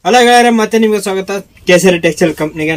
hello ಗೆಳೆಯರೆ ಮತ್ತೆ ನಿಮಗೆ ಸ್ವಾಗತ ಕೇಸರಿ ಟೆಕ್ಸ್ಟೈಲ್ ಕಂಪ್ನಿಗೆ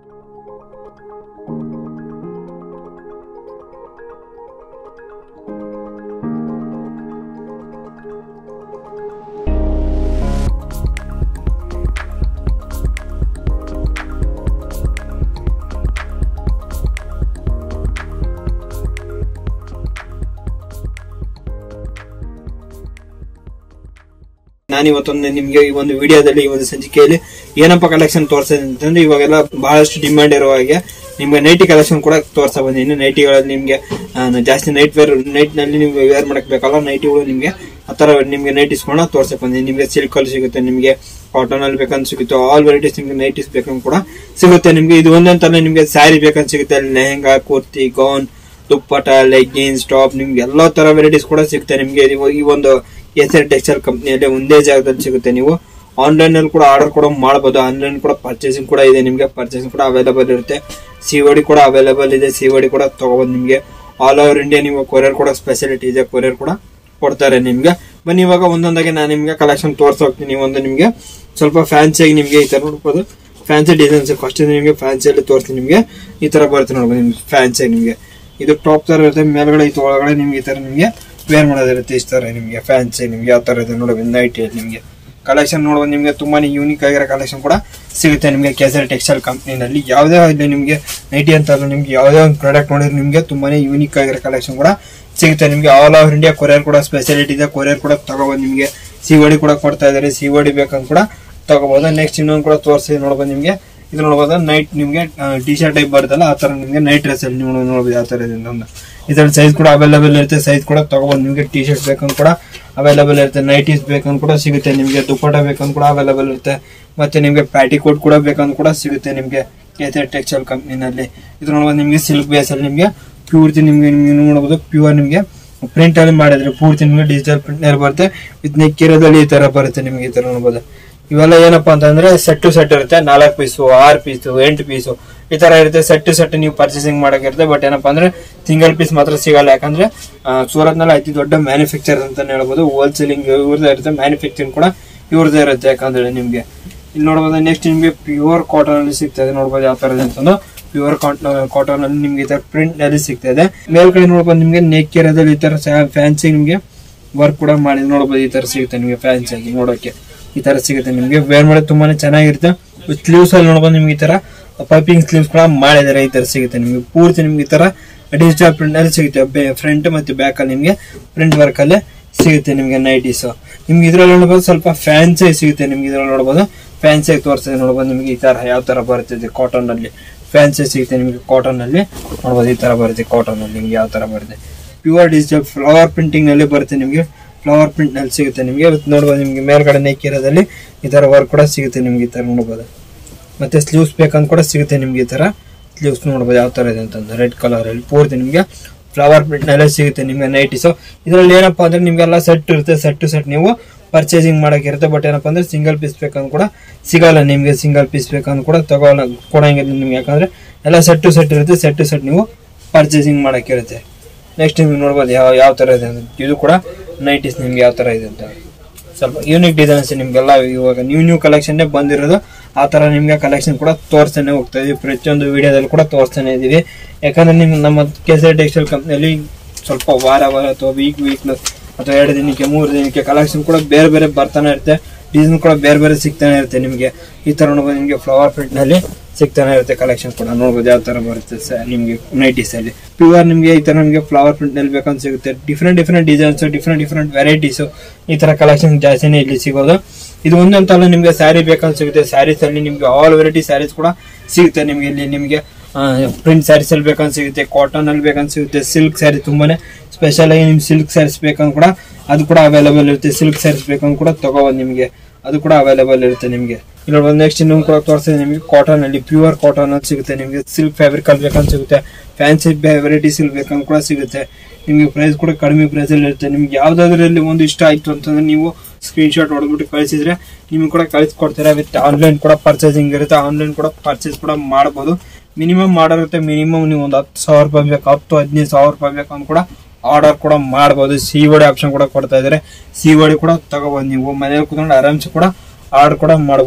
ನಾನು ಇವತ್ತೊಂದು ನಿಮ್ಗೆ ಈ ಒಂದು ವಿಡಿಯೋದಲ್ಲಿ ಈ ಒಂದು ಸಂಚಿಕೆಯಲ್ಲಿ ಏನಪ್ಪ ಕಲೆಕ್ಷನ್ ತೋರಿಸಿದೆ ಅಂತಂದ್ರೆ ಇವಾಗೆಲ್ಲ ಬಹಳಷ್ಟು ಡಿಮ್ಯಾಂಡ್ ಇರುವ ಹಾಗೆ ನಿಮ್ಗೆ ನೈಟಿ ಕಲೆಕ್ಷನ್ ಕೂಡ ತೋರ್ಸ ಬಂದಿದ್ದೀನಿ ನೈಟಿಗಳಲ್ಲಿ ನಿಮ್ಗೆ ಆ, ಜಾಸ್ತಿ ನೈಟ್ ವೇರ್ ನೈಟ್ ನಲ್ಲಿ ನೀವು ವೇರ್ ಮಾಡಕ್ ಬೇಕಲ್ಲ ನೈಟಿಗಳು ನಿಮ್ಗೆ ಆತರ ನಿಮ್ಗೆ ನೈಟಿಸ್ ಕೂಡ ತೋರ್ಸಕ್ ಬಂದಿದ್ದೀನಿ ನಿಮ್ಗೆ ಸಿಲ್ಕ್ ಅಲ್ಲಿ ಸಿಗುತ್ತೆ ನಿಮ್ಗೆ ಕಾಟನ್ ಅಲ್ಲಿ ಬೇಕಂತ ಸಿಗುತ್ತೆ ಆಲ್ ವೆರೈಟೀಸ್ ನಿಮ್ಗೆ ನೈಟಿಸ್ ಬೇಕಂತ ಕೂಡ ಸಿಗುತ್ತೆ ನಿಮ್ಗೆ ಇದು ಒಂದಂತಲ್ಲ ನಿಮ್ಗೆ ಸ್ಯಾರಿ ಬೇಕಂತ ಸಿಗುತ್ತೆ ಅಲ್ಲಿ lehenga kurti gown dupatta leggings top ನಿಮ್ಗೆ ಎಲ್ಲಾ ತರ ವೆರೈಟೀಸ್ ಕೂಡ ಸಿಗುತ್ತೆ ನಿಮ್ಗೆ ಇದು ಈ ಒಂದು ಎಸ್ ಆರ್ ಟೆಕ್ಸ್ಟೈಲ್ ಕಂಪ್ನಿಯಲ್ಲಿ ಒಂದೇ ಜಾಗದಲ್ಲಿ ಸಿಗುತ್ತೆ ನೀವು ಆನ್ಲೈನ್ ಅಲ್ಲಿ ಕೂಡ ಆರ್ಡರ್ ಕೂಡ ಮಾಡಬಹುದು ಆನ್ಲೈನ್ ಕೂಡ ಪರ್ಚೇಸಿಂಗ್ ಕೂಡ ಇದೆ ನಿಮ್ಗೆ ಪರ್ಚೇಸಿಂಗ್ ಕೂಡ ಅವೈಲೇಬಲ್ ಇರುತ್ತೆ ಸಿಒಡಿ ಕೂಡ ಅವೈಲೇಬಲ್ ಇದೆ ಸಿಒಡಿ ಕೂಡ ತಗೋಬಹುದು ನಿಮ್ಗೆ ಆಲ್ ಓವರ್ ಇಂಡಿಯಾ ನೀವು ಕೊರಿಯರ್ ಕೂಡ ಸ್ಪೆಷಾಲಿಟಿ ಇದೆ ಕೊರಿಯರ್ ಕೂಡ ಕೊಡ್ತಾರೆ ನಿಮ್ಗೆ ಬನ್ನಿ ಇವಾಗ ಒಂದೊಂದಾಗಿ ನಾನು ನಿಮ್ಗೆ ಕಲೆಕ್ಷನ್ ತೋರ್ಸ ಹೋಗ್ತೀನಿ ಒಂದು ನಿಮ್ಗೆ ಸ್ವಲ್ಪ ಫ್ಯಾನ್ಸಿಯಾಗಿ ನಿಮ್ಗೆ ಈ ತರ ನೋಡ್ಬೋದು ಫ್ಯಾನ್ಸಿ ಡಿಸೈನ್ಸ್ ಫಸ್ಟ್ ನಿಮ್ಗೆ ಫ್ಯಾನ್ಸಿಯಲ್ಲಿ ತೋರಿಸ್ತೀನಿ ನಿಮ್ಗೆ ಈ ತರ ಬರುತ್ತೆ ನೋಡ್ಬೋದು ನಿಮ್ಗೆ ಫ್ಯಾನ್ಸಿ ನಿಮ್ಗೆ ಇದು ಟಾಪ್ ತರ ಇರುತ್ತೆ ಮೇಲ್ಗಡೆ ಇದು ಒಳಗಡೆ ನಿಮ್ಗೆ ಈ ತರ ನಿಮ್ಗೆ ವೇರ್ ಮಾಡೋದಿರುತ್ತೆ ಇಷ್ಟ ತರ ನಿಮ್ಗೆ ಫ್ಯಾನ್ಸಿ ನಿಮ್ಗೆ ಯಾವ ತರ ಇದೆ ನೋಡಿ ನೈಟ್ ನಿಮ್ಗೆ ಕಲೆಕ್ಷನ್ ನೋಡುವ ನಿಮ್ಗೆ ತುಂಬಾನೇ ಯೂನಿಕ್ ಆಗಿರೋ ಕಲೆಕ್ಷನ್ ಕೂಡ ಸಿಗುತ್ತೆ ನಿಮ್ಗೆ ಕೇಸರಿ ಟೆಕ್ಸ್ಟೈಲ್ ಕಂಪ್ನಿನಲ್ಲಿ ಯಾವುದೇ ಇಲ್ಲಿ ನಿಮ್ಗೆ ನೈಟಿ ಅಂತ ಅಲ್ಲ ನಿಮ್ಗೆ ಯಾವುದೇ ಒಂದು ಪ್ರಾಡಕ್ಟ್ ನೋಡಿದ್ರೆ ನಿಮ್ಗೆ ತುಂಬಾನೇ ಯೂನಿಕ್ ಆಗಿರೋ ಕಲೆಕ್ಷನ್ ಕೂಡ ಸಿಗುತ್ತೆ ನಿಮ್ಗೆ ಆಲ್ ಓವರ್ ಇಂಡಿಯಾ ಕೊರಿಯರ್ ಕೂಡ ಸ್ಪೆಷಾಲಿಟಿ ಇದೆ ಕೊರಿಯರ್ ಕೂಡ ತಗೋಬೋದು ನಿಮ್ಗೆ ಸಿವಡಿ ಕೂಡ ಕೊಡ್ತಾ ಇದಾರೆ ಸಿವಡಿ ಬೇಕಂತ ಕೂಡ ತಗೋಬಹುದು ನೆಕ್ಸ್ಟ್ ಇನ್ನೊಂದು ಕೂಡ ತೋರಿಸಿ ನೋಡ್ಬೋದು ನಿಮ್ಗೆ ಇದು ನೋಡ್ಬೋದು ನೈಟ್ ನಿಮ್ಗೆ ಟಿ ಶರ್ಟ್ ಟೈಪ್ ಬರುತ್ತಲ್ಲ ಆ ತರ ನಿಮ್ಗೆ ನೈಟ್ ಡ್ರೆಸ್ ಅಲ್ಲಿ ನೀವು ನೋಡ್ಬೋದು ಯಾವ ತರ ಇದೆ ಅಂತ ಇದ್ರಲ್ಲಿ ಸೈಜ್ ಕೂಡ ಅವೈಲೇಬಲ್ ಇರುತ್ತೆ ಸೈಜ್ ಕೂಡ ತಗೋಬಹುದು ನಿಮ್ಗೆ ಟಿ ಶರ್ಟ್ ಬೇಕಂತ ಕೂಡ ಅವೈಲೇಬಲ್ ಇರುತ್ತೆ ನೈಟೀಸ್ ಬೇಕಂತ ಕೂಡ ಸಿಗುತ್ತೆ ನಿಮ್ಗೆ ದುಪ್ಪಟ ಬೇಕಂತ ಕೂಡ ಅವೈಲೇಬಲ್ ಇರುತ್ತೆ ಮತ್ತೆ ನಿಮ್ಗೆ ಪ್ಯಾಟಿ ಕೋಟ್ ಕೂಡ ಬೇಕಂತ ಕೂಡ ಸಿಗುತ್ತೆ ನಿಮ್ಗೆ ಕೇಸರ್ ಟೆಕ್ಸ್ಟೈಲ್ ಕಂಪ್ನಿನಲ್ಲಿ ಇದು ನೋಡ್ಬೋದು ನಿಮ್ಗೆ ಸಿಲ್ಕ್ ಬೇಸ್ ಅಲ್ಲಿ ನಿಮ್ಗೆ ಪ್ಯೂರ್ತಿ ನಿಮ್ಗೆ ನೀವು ನೋಡ್ಬೋದು ಪ್ಯೂರ್ ನಿಮ್ಗೆ ಪ್ರಿಂಟ್ ಅಲ್ಲಿ ಮಾಡಿದ್ರೆ ಪೂರ್ತಿ ನಿಮ್ಗೆ ಡಿಜಿಟಲ್ ಪ್ರಿಂಟ್ ನಲ್ಲಿ ಬರುತ್ತೆ ವಿತ್ ನೆಕ್ಕಿರೋದಲ್ಲಿ ಈ ತರ ಬರುತ್ತೆ ನಿಮ್ಗೆ ಈ ತರ ನೋಡ್ಬೋದು ಇವೆಲ್ಲ ಏನಪ್ಪಾ ಅಂತಂದ್ರೆ ಸೆಟ್ ಟು ಸೆಟ್ ಇರುತ್ತೆ ನಾಲ್ಕು ಪೀಸು ಆರು ಪೀಸು ಎಂಟು ಪೀಸು ಈ ತರ ಇರುತ್ತೆ ಸೆಟ್ ಟು ಸೆಟ್ ನೀವು ಪರ್ಚೇಸಿಂಗ್ ಮಾಡಕ್ಕಿರುತ್ತೆ ಬಟ್ ಏನಪ್ಪಾ ಅಂದ್ರೆ ಸಿಂಗಲ್ ಪೀಸ್ ಮಾತ್ರ ಸಿಗಲ್ಲ ಯಾಕಂದ್ರೆ ಸೂರತ್ ನಲ್ಲಿ ಅತಿ ದೊಡ್ಡ ಮ್ಯಾನುಫ್ಯಾಕ್ಚರ್ ಅಂತಾನೆ ಹೇಳ್ಬೋದು ಹೋಲ್ಸೇಲಿಂಗ್ ಇವ್ರದೇ ಇರುತ್ತೆ ಮ್ಯಾನುಫ್ಯಾಕ್ಚರಿಂಗ್ ಕೂಡ ಇವ್ರದೇ ಇರುತ್ತೆ ಯಾಕಂದ್ರೆ ನಿಮ್ಗೆ ಇಲ್ಲಿ ನೋಡ್ಬೋದು ನೆಕ್ಸ್ಟ್ ನಿಮ್ಗೆ ಪ್ಯೂರ್ ಕಾಟನ್ ಅಲ್ಲಿ ಸಿಗ್ತದೆ ನೋಡ್ಬೋದು ಯಾವ ತರ ಇದೆ ಅಂತಂದು ಪ್ಯೂರ್ ಕಾಟನ್ ಅಲ್ಲಿ ನಿಮ್ಗೆ ಈ ತರ ಪ್ರಿಂಟ್ ನಲ್ಲಿ ಸಿಗ್ತದೆ ಮೇಲ್ಗಡೆ ನೋಡ್ಬೋದು ನಿಮ್ಗೆ ನೆಕ್ ಇರೋದ್ರಲ್ಲಿ ಈ ತರ ಫ್ಯಾನ್ಸಿ ನಿಮ್ಗೆ ವರ್ಕ್ ಕೂಡ ಮಾಡಿ ನೋಡ್ಬೋದು ಈ ತರ ಸಿಗುತ್ತೆ ನಿಮ್ಗೆ ಫ್ಯಾನ್ಸಿ ಆಗಿ ನೋಡೋಕೆ ಈ ತರ ಸಿಗುತ್ತೆ ನಿಮ್ಗೆ ವೇರ್ ಮಾಡೋದು ತುಂಬಾನೇ ಚೆನ್ನಾಗಿರುತ್ತೆ ಸ್ಲೀವ್ಸ್ ಅಲ್ಲಿ ನೋಡ್ಬೋದು ನಿಮ್ಗೆ ಈ ತರ ಪೈಪಿಂಗ್ ಸ್ಲೀವ್ಸ್ ಕೂಡ ಮಾಡಿದ್ದಾರೆ ಈ ತರ ಸಿಗುತ್ತೆ ನಿಮ್ಗೆ ಪೂರ್ತಿ ನಿಮ್ಗೆ ಈ ತರ ಡಿಜಿಟಲ್ ಪ್ರಿಂಟ್ ಅಲ್ಲಿ ಸಿಗುತ್ತೆ ಫ್ರಂಟ್ ಮತ್ತೆ ಬ್ಯಾಕ್ ಅಲ್ಲಿ ನಿಮ್ಗೆ ಪ್ರಿಂಟ್ ವರ್ಕ್ ಅಲ್ಲಿ ಸಿಗುತ್ತೆ ನಿಮ್ಗೆ ನೈಟೀಸ್ ನಿಮ್ಗೆ ಇದ್ರಲ್ಲಿ ನೋಡ್ಬೋದು ಸ್ವಲ್ಪ ಫ್ಯಾನ್ಸಿ ಸಿಗುತ್ತೆ ನಿಮ್ಗೆ ಇದ್ರಲ್ಲಿ ನೋಡ್ಬೋದು ಫ್ಯಾನ್ಸಿ ತೋರಿಸ್ತದೆ ನೋಡ್ಬೋದು ನಿಮ್ಗೆ ಈ ತರ ಯಾವ ತರ ಬರುತ್ತದೆ ಕಾಟನ್ ಅಲ್ಲಿ ಫ್ಯಾನ್ಸಿ ಸಿಗುತ್ತೆ ನಿಮ್ಗೆ ಕಾಟನ್ ಅಲ್ಲಿ ನೋಡ್ಬೋದು ಈ ತರ ಬರುತ್ತೆ ಕಾಟನ್ ಅಲ್ಲಿ ನಿಮ್ಗೆ ಯಾವ ತರ ಬರುತ್ತೆ ಪ್ಯೂರ್ ಡಿಜಿಟಲ್ ಫ್ಲವರ್ ಪ್ರಿಂಟಿಂಗ್ ನಲ್ಲಿ ಬರುತ್ತೆ ನಿಮ್ಗೆ ಫ್ಲವರ್ ಪ್ರಿಂಟ್ ನಲ್ಲಿ ಸಿಗುತ್ತೆ ನಿಮ್ಗೆ ಇವತ್ತು ನೋಡ್ಬೋದು ನಿಮ್ಗೆ ಮೇಲ್ಗಡೆ ನೆಕ್ ಇರೋದಲ್ಲಿ ಈ ತರ ವರ್ಕ್ ಕೂಡ ಸಿಗುತ್ತೆ ನಿಮ್ಗೆ ಈ ತರ ನೋಡ್ಬೋದು ಮತ್ತೆ ಸ್ಲೀವ್ಸ್ ಬೇಕಂತ ಕೂಡ ಸಿಗುತ್ತೆ ನಿಮ್ಗೆ ಈ ತರ ಸ್ಲೀವ್ಸ್ ನೋಡ್ಬೋದು ಯಾವ ತರ ಇದೆ ಅಂತಂದ್ರೆ ರೆಡ್ ಕಲರ್ ಅಲ್ಲಿ ಪೂರ್ತಿ ನಿಮ್ಗೆ ಫ್ಲವರ್ ಪ್ರಿಂಟ್ ನಲ್ಲೇ ಸಿಗುತ್ತೆ ನಿಮ್ಗೆ ನೈಟೀಸ್ ಇದರಲ್ಲಿ ಏನಪ್ಪಾ ಅಂದ್ರೆ ನಿಮ್ಗೆಲ್ಲ ಸೆಟ್ ಇರುತ್ತೆ ಸೆಟ್ ಟು ಸೆಟ್ ನೀವು ಪರ್ಚೇಸಿಂಗ್ ಮಾಡಕ್ ಇರುತ್ತೆ ಬಟ್ ಏನಪ್ಪಾ ಅಂದ್ರೆ ಸಿಂಗಲ್ ಪೀಸ್ ಬೇಕಂದ್ ಕೂಡ ಸಿಗಲ್ಲ ನಿಮ್ಗೆ ಸಿಂಗಲ್ ಪೀಸ್ ಬೇಕಂದ್ ಕೂಡ ತಗೊಳ ಕೊಡಂಗಿಲ್ಲ ನಿಮ್ಗೆ ಯಾಕಂದ್ರೆ ಎಲ್ಲ ಸೆಟ್ ಟು ಸೆಟ್ ಇರುತ್ತೆ ಸೆಟ್ ಟು ಸೆಟ್ ನೀವು ಪರ್ಚೇಸಿಂಗ್ ಮಾಡಕ್ ಇರುತ್ತೆ ನೆಕ್ಸ್ಟ್ ನಿಮ್ಗೆ ನೋಡ್ಬೋದು ಯಾವ ಯಾವ ತರ ಇದೆ ಅಂತ ಇದು ಕೂಡ ನೈಟೀಸ್ ನಿಮ್ಗೆ ಯಾವ ತರ ಇದೆ ಅಂತ ಸ್ವಲ್ಪ ಯೂನಿಕ್ ಡಿಸೈನ್ಸ್ ನಿಮ್ಗೆಲ್ಲ ಇವಾಗ ನ್ಯೂ ನ್ಯೂ ಕಲೆಕ್ಷನ್ ಬಂದಿರೋದು ಆ ತರ ನಿಮ್ಗೆ ಕಲೆಕ್ಷನ್ ಕೂಡ ತೋರಿಸ್ತಾನೆ ಹೋಗ್ತಾ ಇದೀವಿ ಪ್ರತಿಯೊಂದು ವಿಡಿಯೋದಲ್ಲಿ ಕೂಡ ತೋರಿಸ್ತಾನೆ ಇದೀವಿ ಯಾಕಂದ್ರೆ ನಿಮ್ ನಮ್ಮ ಕೇಸರಿ ಟೆಕ್ಸ್ಟೈಲ್ ಕಂಪ್ನಿಯಲ್ಲಿ ಸ್ವಲ್ಪ ವಾರ ವಾರ ಅಥವಾ ವೀಕ್ ವೀಕ್ ಅಥವಾ ಎರಡು ದಿನಕ್ಕೆ ಮೂರು ದಿನಕ್ಕೆ ಕಲೆಕ್ಷನ್ ಕೂಡ ಬೇರೆ ಬೇರೆ ಬರ್ತಾನೆ ಇರುತ್ತೆ ಡಿಸೈನ್ ಕೂಡ ಬೇರೆ ಬೇರೆ ಸಿಗ್ತಾನೆ ಇರುತ್ತೆ ನಿಮ್ಗೆ ಈ ತರ ನೋಡ್ಬೋದು ನಿಮ್ಗೆ ಫ್ಲವರ್ ಪ್ರಿಂಟ್ ನಲ್ಲಿ ಸಿಗ್ತಾನೆ ಇರುತ್ತೆ ಕಲೆಕ್ಷನ್ ಕೂಡ ನೋಡ್ಬೋದು ಯಾವ ತರ ಬರುತ್ತೆ ಸ- ನಿಮ್ಗೆ ನೈಟೀಸ್ ಅಲ್ಲಿ ಪ್ಯೂರ್ ನಿಮ್ಗೆ ಈ ತರ ನಿಮ್ಗೆ ಫ್ಲವರ್ ಪ್ರಿಂಟ್ ನಲ್ಲಿ ಬೇಕಂತ ಸಿಗುತ್ತೆ different different designs different different varieties ಈ ತರ ಕಲೆಕ್ಷನ್ ಜಾಸ್ತಿನೇ ಇಲ್ಲಿ ಸಿಗೋದು ಇದು ಒಂದಂತಲ್ಲ ನಿಮ್ಗೆ ಸ್ಯಾರಿ ಬೇಕಂತ ಸಿಗುತ್ತೆ ಸ್ಯಾರೀಸ್ ಅಲ್ಲಿ ನಿಮ್ಗೆ ಆಲ್ ವೆರೈಟಿ ಸ್ಯಾರೀಸ್ ಕೂಡ ಸಿಗುತ್ತೆ ನಿಮ್ಗೆ ಇಲ್ಲಿ ನಿಮ್ಗೆ ಪ್ರಿಂಟ್ ಸ್ಯಾರೀಸ್ ಅಲ್ಲಿ ಬೇಕಂತ ಸಿಗುತ್ತೆ ಕಾಟನ್ ಅಲ್ಲಿ ಬೇಕಂತ ಸಿಗುತ್ತೆ ಸಿಲ್ಕ್ ಸ್ಯಾರಿ ತುಂಬಾನೇ ಸ್ಪೆಷಲ್ ಆಗಿ ನಿಮ್ಗೆ ಸಿಲ್ಕ್ ಸ್ಯಾರೀಸ್ ಬೇಕಂತ ಕೂಡ ಅದು ಕೂಡ ಅವೈಲೇಬಲ್ ಇರುತ್ತೆ ಸಿಲ್ಕ್ ಸ್ಯಾರೀಸ್ ಬೇಕಂತ ಕೂಡ ತಗೋಬೋದು ನಿಮ್ಗೆ ಅದು ಕೂಡ ಅವೈಲೇಬಲ್ ಇರುತ್ತೆ ನಿಮ್ಗೆ ಇಲ್ಲಿ ಒಂದು ನೆಕ್ಸ್ಟ್ ಇನ್ನೊಂದು ಕೂಡ ತೋರಿಸ್ತೀನಿ ನಿಮಗೆ ಕಾಟನ್ ಅಲ್ಲಿ ಪ್ಯೂರ್ ಕಾಟನ್ ಅಲ್ಲಿ ಸಿಗುತ್ತೆ ನಿಮಗೆ ಸಿಲ್ಕ್ ಫ್ಯಾಬ್ರಿಕ್ ಅಲ್ಲಿ ಬೇಕಂತ ಸಿಗುತ್ತೆ ಫ್ಯಾನ್ಸಿ ವೆರೈಟಿ ಸಿಲ್ಕ್ ಬೇಕಂತ ಕೂಡ ಸಿಗುತ್ತೆ ನಿಮಗೆ ಪ್ರೈಸ್ ಕೂಡ ಕಡಿಮೆ ಪ್ರೈಸ್ ಅಲ್ಲಿ ಇರುತ್ತೆ ನಿಮ್ಗೆ ಯಾವ್ದಾದ್ರಲ್ಲಿ ಒಂದು ಇಷ್ಟ ಆಯ್ತು ಅಂತಂದ್ರೆ ನೀವು ಸ್ಕ್ರೀನ್ ಶಾಟ್ ಹೊಡೆದ್ಬಿಟ್ಟು ಕಳಿಸಿದ್ರೆ ನಿಮ್ಗೆ ಕೂಡ ಕಳಿಸ್ಕೊಡ್ತಾರೆ ವಿತ್ ಆನ್ಲೈನ್ ಕೂಡ ಪರ್ಚೇಸಿಂಗ್ ಇರುತ್ತೆ ಆನ್ಲೈನ್ ಕೂಡ ಪರ್ಚೇಸ್ ಕೂಡ ಮಾಡಬಹುದು ಮಿನಿಮಮ್ ಮಾಡಿರುತ್ತೆ ಮಿನಿಮಮ್ ನೀವು ಒಂದು ಹತ್ತು ಸಾವಿರ ರೂಪಾಯಿ ಬೇಕು ಹತ್ತು ಹದಿನೈದು ಸಾವಿರ ರೂಪಾಯಿ ಬೇಕು ಅಂತ ಕೂಡ ಆರ್ಡರ್ ಕೂಡ ಮಾಡಬಹುದು ಸಿ ಒಡಿ ಆಪ್ಷನ್ ಕೂಡ ಕೊಡ್ತಾ ಇದ್ದಾರೆ ಸಿ ಒಡಿ ಕೂಡ ತಗೋಬಹುದು ನೀವು ಮನೇಲಿ ಕೂತ್ಕೊಂಡು ಆರಾಮ್ಸೆ ಕೂಡ ಆರ್ಡರ್ ಕೂಡ ಮಾಡಬಹುದು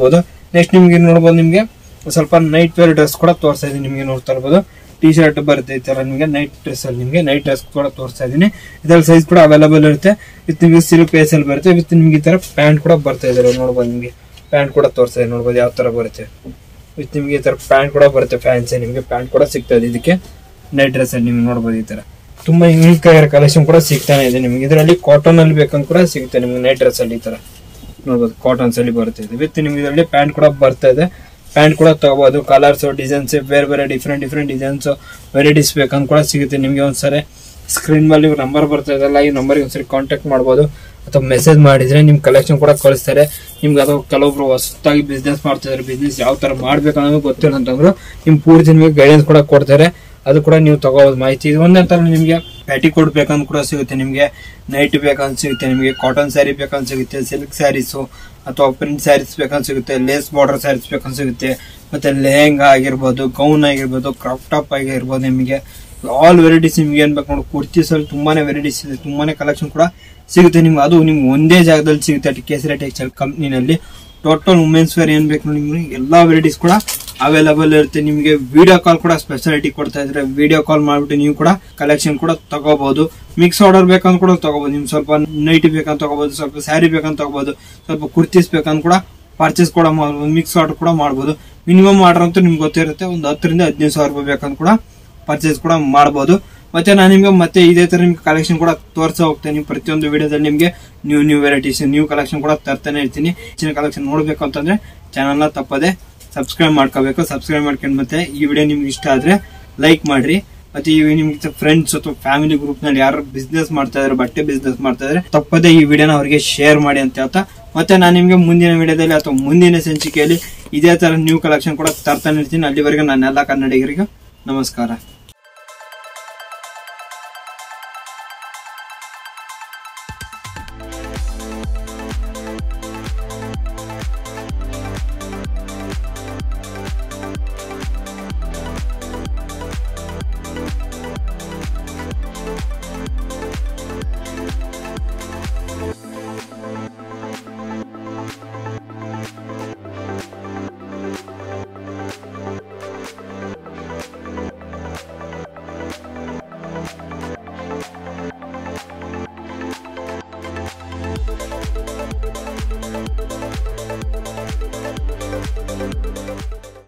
ನೆಕ್ಸ್ಟ್ ನಿಮ್ಗೆ ನೋಡ್ಬೋದು ನಿಮ್ಗೆ ಸ್ವಲ್ಪ ನೈಟ್ ವೇರ್ ಡ್ರೆಸ್ ಕೂಡ ತೋರಿಸ್ತಾ ಇದೀನಿ ನಿಮ್ಗೆ ನೋಡ್ತಾ ಇರ್ಬೋದು ಟಿ ಶರ್ಟ್ ಬರುತ್ತೆ ಈ ತರ ನಿಮಗೆ ನೈಟ್ ಡ್ರೆಸ್ ಅಲ್ಲಿ ನಿಮಗೆ ನೈಟ್ ಡ್ರೆಸ್ ಕೂಡ ತೋರಿಸ್ತಾ ಇದೀನಿ ಇದ್ರಲ್ಲಿ ಸೈಜ್ ಕೂಡ ಅವೈಲೇಬಲ್ ಇರುತ್ತೆ ವಿತ್ ನಿಮಗೆ ಸಿಲ್ಕ್ ಪೇಸ್ ಅಲ್ಲಿ ಬರುತ್ತೆ ವಿತ್ ನಿಮ್ಗೆ ಈ ತರ ಪ್ಯಾಂಟ್ ಕೂಡ ಬರ್ತಾ ಇದಾರೆ ನೋಡ್ಬೋದು ನಿಮಗೆ ಪ್ಯಾಂಟ್ ಕೂಡ ತೋರಿಸ್ತಾ ಇದೆ ನೋಡ್ಬೋದು ಯಾವ ತರ ಬರುತ್ತೆ ವಿತ್ ನಿಮಗೆ ಈ ತರ ಪ್ಯಾಂಟ್ ಕೂಡ ಬರುತ್ತೆ ಫ್ಯಾನ್ಸಿ ನಿಮಗೆ ಪ್ಯಾಂಟ್ ಕೂಡ ಸಿಗ್ತಾ ಇದೆ ಇದಕ್ಕೆ ನೈಟ್ ಡ್ರೆಸ್ ಅಲ್ಲಿ ನಿಮ್ಗೆ ನೋಡ್ಬೋದು ಈ ತರ ತುಂಬಾ ಯೂನಿಕ್ ಆಗಿರೋ ಕಲೆಕ್ಷನ್ ಕೂಡ ಸಿಗ್ತಾನೆ ಇದೆ ನಿಮ್ಗೆ ಇದರಲ್ಲಿ ಕಾಟನ್ ಅಲ್ಲಿ ಬೇಕಂತ ಕೂಡ ಸಿಗುತ್ತೆ ನಿಮ್ಗೆ ನೈಟ್ ಡ್ರೆಸ್ ಅಲ್ಲಿ ಈ ತರ ನೋಡ್ಬೋದು ಕಾಟನ್ಸ್ ಅಲ್ಲಿ ಬರುತ್ತೆ ಇದು ವಿತ್ ನಿಮ್ಗೆ ಇದರಲ್ಲಿ ಪ್ಯಾಂಟ್ ಕೂಡ ಬರ್ತಾ ಇದೆ ಪ್ಯಾಂಟ್ ಕೂಡ ತಗೋಬಹುದು ಕಲರ್ಸ್ ಡಿಸೈನ್ಸ್ ಬೇರೆ ಬೇರೆ ಡಿಫ್ರೆಂಟ್ ಡಿಫ್ರೆಂಟ್ ಡಿಸೈನ್ಸ್ ವೆರೈಟೀಸ್ ಬೇಕಂತ ಕೂಡ ಸಿಗುತ್ತೆ ನಿಮ್ಗೆ ಒಂದ್ಸರಿ ಸ್ಕ್ರೀನ್ ಮೇಲೆ ನಂಬರ್ ಬರ್ತಾ ಇದೆಲ್ಲ ಈ ನಂಬರ್ಗೆ ಒಂದ್ಸರಿ ಕಾಂಟ್ಯಾಕ್ಟ್ ಮಾಡ್ಬೋದು ಅಥವಾ ಮೆಸೇಜ್ ಮಾಡಿದ್ರೆ ನಿಮ್ ಕಲೆಕ್ಷನ್ ಕೂಡ ಕಳಿಸ್ತಾರೆ ನಿಮ್ಗೆ ಅದು ಕೆಲವೊಬ್ರು ಹೊಸದಾಗಿ ಬಿಸ್ನೆಸ್ ಮಾಡ್ತಿದ್ದಾರೆ ಬಿಸ್ನೆಸ್ ಯಾವ ತರ ಮಾಡ್ಬೇಕು ಅನ್ನೋದು ಗೊತ್ತಿಲ್ಲ ಅಂತಂದ್ರು ನಿಮ್ ಪೂರ್ತಿ ನಿಮಗೆ ಗೈಡೆನ್ಸ್ ಕೂಡ ಕೊಡ್ತಾರೆ ಅದು ಕೂಡ ನೀವು ತಗೋಬಹುದು ಮಾಹಿತಿ ಇದು ಒಂದೇ ತರ ನಿಮಗೆ ಪ್ಯಾಟಿ ಕೋಟ್ ಬೇಕಂತ ಕೂಡ ಸಿಗುತ್ತೆ ನಿಮಗೆ ನೈಟ್ ಬೇಕಂತ ಸಿಗುತ್ತೆ ನಿಮಗೆ ಕಾಟನ್ ಸ್ಯಾರಿ ಬೇಕಂತ ಸಿಗುತ್ತೆ ಸಿಲ್ಕ್ ಸ್ಯಾರೀಸು ಅಥವಾ ಪ್ರಿಂಟ್ ಸ್ಯಾರೀಸ್ ಬೇಕಂತ ಸಿಗುತ್ತೆ ಲೇಸ್ ಬಾರ್ಡರ್ ಸ್ಯಾರೀಸ್ ಬೇಕಂತ ಸಿಗುತ್ತೆ ಮತ್ತೆ ಲೆಹಂಗಾ ಆಗಿರ್ಬೋದು ಗೌನ್ ಆಗಿರ್ಬೋದು ಕ್ರಾಪ್ ಟಾಪ್ ಆಗಿರ್ಬೋದು ನಿಮಗೆ ಆಲ್ ವೆರೈಟೀಸ್ ನಿಮ್ಗೆ ಏನ್ ಬೇಕು ನೋಡಿ ಕುರ್ತೀಸ್ ಅಲ್ಲಿ ತುಂಬಾನೇ ವೆರೈಟೀಸ್ ಇದೆ ತುಂಬಾನೇ ಕಲೆಕ್ಷನ್ ಕೂಡ ಸಿಗುತ್ತೆ ನಿಮ್ಗೆ ಅದು ನಿಮ್ಗೆ ಒಂದೇ ಜಾಗದಲ್ಲಿ ಸಿಗುತ್ತೆ ಕೇಸರಿ ಟೆಕ್ಸ್ಟೈಲ್ ಕಂಪ್ನಿನಲ್ಲಿ ಟೋಟಲ್ ವುಮೆನ್ಸ್ ವೇರ್ ಏನ್ ಬೇಕು ನಿಮ್ಗೆ ಎಲ್ಲಾ ವೆರೈಟೀಸ್ ಕೂಡ ಅವೈಲಬಲ್ ಇರುತ್ತೆ ನಿಮಗೆ ವಿಡಿಯೋ ಕಾಲ್ ಕೂಡ ಸ್ಪೆಷಾಲಿಟಿ ಕೊಡ್ತಾ ಇದ್ರೆ ವಿಡಿಯೋ ಕಾಲ್ ಮಾಡ್ಬಿಟ್ಟು ನೀವು ಕೂಡ ಕಲೆಕ್ಷನ್ ಕೂಡ ತಗೋಬಹುದು ಮಿಕ್ಸ್ ಆರ್ಡರ್ ಬೇಕಂತ ಕೂಡ ತಗೋಬಹುದು ನಿಮ್ಗೆ ಸ್ವಲ್ಪ ನೈಟಿ ಬೇಕಂತ ತಗೋಬಹುದು ಸ್ವಲ್ಪ ಸ್ಯಾರಿ ಬೇಕಂತ ತಗೋಬಹುದು ಸ್ವಲ್ಪ ಕುರ್ತೀಸ್ ಬೇಕಂತ ಕೂಡ ಪರ್ಚೇಸ್ ಕೂಡ ಮಾಡ್ಬೋದು ಮಿಕ್ಸ್ ಆರ್ಡರ್ ಕೂಡ ಮಾಡ್ಬೋದು ಮಿನಿಮಮ್ ಆರ್ಡರ್ ಅಂತೂ ನಿಮ್ಗೆ ಗೊತ್ತಿರುತ್ತೆ ಒಂದು ಹತ್ತರಿಂದ ಹದಿನೈದು ಸಾವಿರ ರೂಪಾಯಿ ಬೇಕಂತ ಕೂಡ ಪರ್ಚೇಸ್ ಕೂಡ ಮಾಡ್ಬೋದು ಮತ್ತೆ ನಾನು ನಿಮ್ಗೆ ಮತ್ತೆ ಇದೇ ತರ ನಿಮ್ಗೆ ಕಲೆಕ್ಷನ್ ಕೂಡ ತೋರ್ಸ ಹೋಗ್ತೇನೆ ಪ್ರತಿಯೊಂದು ವಿಡಿಯೋದಲ್ಲಿ ನಿಮ್ಗೆ new new varieties new collection ಕೂಡ ತರ್ತಾನೆ ಇರ್ತೀನಿ ಹೆಚ್ಚಿನ ಕಲೆಕ್ಷನ್ ನೋಡ್ಬೇಕು ಅಂತಂದ್ರೆ ಚಾನಲ್ ನ ತಪ್ಪದೆ ಸಬ್ಸ್ಕ್ರೈಬ್ ಮಾಡ್ಕೋಬೇಕು ಸಬ್ಸ್ಕ್ರೈಬ್ ಮಾಡ್ಕೊಂಡು ಮತ್ತೆ ಈ ವಿಡಿಯೋ ನಿಮ್ಗೆ ಇಷ್ಟ ಆದ್ರೆ ಲೈಕ್ ಮಾಡ್ರಿ ಮತ್ತೆ ಈ ನಿಮ್ಗೆ ಫ್ರೆಂಡ್ಸ್ ಅಥವಾ ಫ್ಯಾಮಿಲಿ ಗ್ರೂಪ್ ನಲ್ಲಿ ಯಾರು ಬಿಸ್ನೆಸ್ ಮಾಡ್ತಾ ಇದಾರೆ ಬಟ್ಟೆ ಬಿಸ್ನೆಸ್ ಮಾಡ್ತಾ ಇದಾರೆ ತಪ್ಪದೆ ಈ ವಿಡಿಯೋನ ಅವರಿಗೆ ಶೇರ್ ಮಾಡಿ ಅಂತ ಹೇಳ್ತಾ ಮತ್ತೆ ನಾನು ನಿಮ್ಗೆ ಮುಂದಿನ ವಿಡಿಯೋದಲ್ಲಿ ಅಥವಾ ಮುಂದಿನ ಸಂಚಿಕೆಯಲ್ಲಿ ಇದೇ ತರ ನ್ಯೂ ಕಲೆಕ್ಷನ್ ಕೂಡ ತರ್ತಾನೆ ಇರ್ತೀನಿ ಅಲ್ಲಿವರೆಗೆ ನಾನೆಲ್ಲ ಕನ್ನಡಿಗರಿಗೆ ನಮಸ್ಕಾರ